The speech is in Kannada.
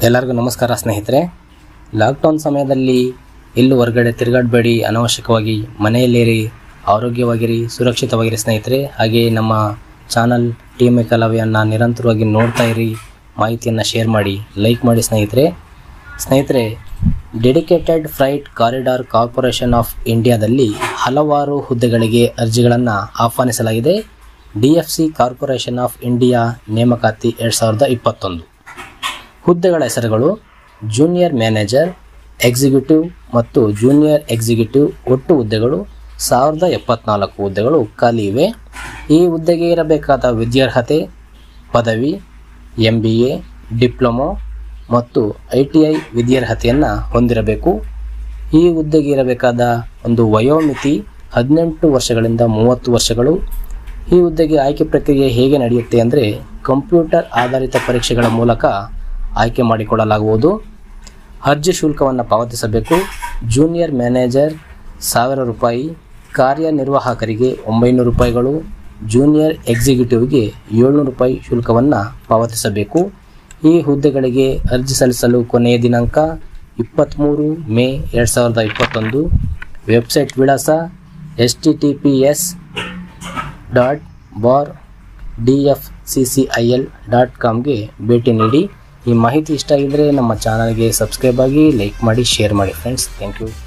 ಎಲ್ಲರಿಗೂ ನಮಸ್ಕಾರ ಸ್ನೇಹಿತರೆ ಲಾಕ್ಡೌನ್ ಸಮಯದಲ್ಲಿ ಎಲ್ಲೂ ಹೊರಗಡೆ ತಿರುಗಾಡಬೇಡಿ ಅನಾವಶ್ಯಕವಾಗಿ ಮನೆಯಲ್ಲಿರಿ ಆರೋಗ್ಯವಾಗಿರಿ ಸುರಕ್ಷಿತವಾಗಿರಿ ಸ್ನೇಹಿತರೆ ಹಾಗೆ ನಮ್ಮ ಚಾನಲ್ ಟಿ ಎಮ್ ಕಲವೆಯನ್ನು ನಿರಂತರವಾಗಿ ನೋಡ್ತಾ ಇರಿ ಮಾಹಿತಿಯನ್ನು ಶೇರ್ ಮಾಡಿ ಲೈಕ್ ಮಾಡಿ ಸ್ನೇಹಿತರೆ ಸ್ನೇಹಿತರೆ dedicated freight corridor corporation of ಇಂಡಿಯಾದಲ್ಲಿ ಹಲವಾರು ಹುದ್ದೆಗಳಿಗೆ ಅರ್ಜಿಗಳನ್ನು ಆಹ್ವಾನಿಸಲಾಗಿದೆ D F C corporation of India ನೇಮಕಾತಿ ಎರಡು ಸಾವಿರದ ಇಪ್ಪತ್ತೊಂದು ಹುದ್ದೆಗಳ ಹೆಸರುಗಳು ಜೂನಿಯರ್ ಮ್ಯಾನೇಜರ್ ಎಕ್ಸಿಕ್ಯೂಟಿವ್ ಮತ್ತು ಜೂನಿಯರ್ ಎಕ್ಸಿಕ್ಯೂಟಿವ್ ಒಟ್ಟು ಹುದ್ದೆಗಳು ಸಾವಿರದ ಎಪ್ಪತ್ನಾಲ್ಕು ಹುದ್ದೆಗಳು ಖಾಲಿ ಇವೆ ಈ ಹುದ್ದೆಗೆ ಇರಬೇಕಾದ ವಿದ್ಯಾರ್ಹತೆ ಪದವಿ ಎಂ ಬಿ ಎ ಡಿಪ್ಲೊಮೊ ಮತ್ತು ಐ ಟಿ ಐ ವಿದ್ಯಾರ್ಹತೆಯನ್ನು ಹೊಂದಿರಬೇಕು ಈ ಹುದ್ದೆಗೆ ಇರಬೇಕಾದ ಒಂದು ವಯೋಮಿತಿ ಹದಿನೆಂಟು ವರ್ಷಗಳಿಂದ ಮೂವತ್ತು ವರ್ಷಗಳು ಈ ಹುದ್ದೆಗೆ ಆಯ್ಕೆ ಪ್ರಕ್ರಿಯೆ ಹೇಗೆ ನಡೆಯುತ್ತೆ ಅಂದರೆ ಕಂಪ್ಯೂಟರ್ ಆಧಾರಿತ ಪರೀಕ್ಷೆಗಳ ಮೂಲಕ ಆಯ್ಕೆ ಮಾಡಿಕೊಳ್ಳಲಾಗುವುದು ಅರ್ಜಿ ಶುಲ್ಕವನ್ನು ಪಾವತಿಸಬೇಕು ಜೂನಿಯರ್ ಮ್ಯಾನೇಜರ್ ಸಾವಿರ ರೂಪಾಯಿ ಕಾರ್ಯನಿರ್ವಾಹಕರಿಗೆ ಒಂಬೈನೂರು ರೂಪಾಯಿಗಳು ಜೂನಿಯರ್ ಎಕ್ಸಿಕ್ಯೂಟಿವ್ಗೆ ಏಳ್ನೂರು ರೂಪಾಯಿ ಶುಲ್ಕವನ್ನು ಪಾವತಿಸಬೇಕು ಈ ಹುದ್ದೆಗಳಿಗೆ ಅರ್ಜಿ ಸಲ್ಲಿಸಲು ಕೊನೆಯ ದಿನಾಂಕ ಇಪ್ಪತ್ತ್ಮೂರು ಮೇ ಎರಡು ಸಾವಿರದ ಇಪ್ಪತ್ತೊಂದು ವೆಬ್ಸೈಟ್ ವಿಳಾಸ S T T P S dot bar D F C C I L dot ಕಾಮ್ಗೆ ಭೇಟಿ ನೀಡಿ ಈ ಮಾಹಿತಿ ಇಷ್ಟ ಆಗಿದ್ದರೆ ನಮ್ಮ ಚಾನಲ್ಗೆ ಸಬ್ಸ್ಕ್ರೈಬ್ ಆಗಿ ಲೈಕ್ ಮಾಡಿ ಶೇರ್ ಮಾಡಿ ಫ್ರೆಂಡ್ಸ್ ಥ್ಯಾಂಕ್ ಯು